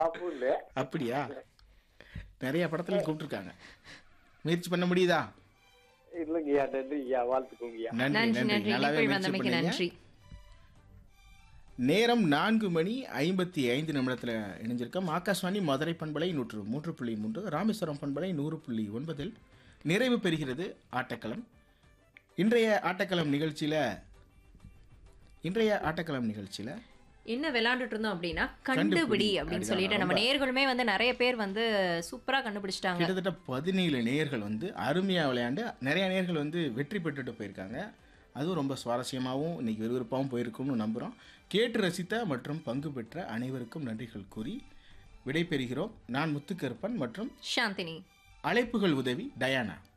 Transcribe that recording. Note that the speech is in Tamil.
அப்போ இல்ல அப்படியா நிறைய படத்துல கூப்பிட்டுருக்காங்க முயற்சி பண்ண முடியுதா இல்லைங்கய்யா நன்றிங்கய்யா வாழ்த்துக்கோங்கய்யா நன்றி நன்றி நன்றி நன்றி நல்லாவே இணைப்பில் முயற்சி வந்தமைக்கு பண்ணீங்க நன்றி நேரம் நான்கு மணி ஐம்பத்தி ஐந்து நிமிடத்தில் இணைஞ்சிருக்கோம் ஆகாஷ்வாணி மதுரை பண்பலை நூற்று மூன்று புள்ளி மூன்று ராமேஸ்வரம் பண்பலை நூறு புள்ளி ஒன்பதில் நிறைவு பெறுகிறது ஆட்டக்களம் இன்றைய ஆட்டக்களம் நிகழ்ச்சியில் இன்றைய ஆட்டக்களம் நிகழ்ச்சியில் என்ன விளையாண்டுட்டு இருந்தோம் அப்படின்னா கண்டுபிடி கண்டுபிடி அப்படின்னு சொல்லிட்டு நம்ம ரொம்ப- நேர்களுமே வந்து நிறைய பேர் வந்து சூப்பரா கண்டுபிடிச்சிட்டாங்க கிட்டத்தட்ட பதினேழு நேயர்கள் வந்து அருமையாக விளையாண்டு நிறைய நேயர்கள் வந்து வெற்றி பெற்றுட்டு போயிருக்காங்க அதுவும் ரொம்ப சுவாரஸ்யமாகவும் இன்னைக்கு விறுவிறுப்பாகவும் போயிருக்கும்னு நம்புகிறோம் கேட்டு ரசித்த மற்றும் பங்கு பெற்ற அனைவருக்கும் நன்றிகள் கூறி விடைபெறுகிறோம் நான் முத்துக்கருப்பன் மற்றும் சாந்தினி அழைப்புகள் உதவி டயானா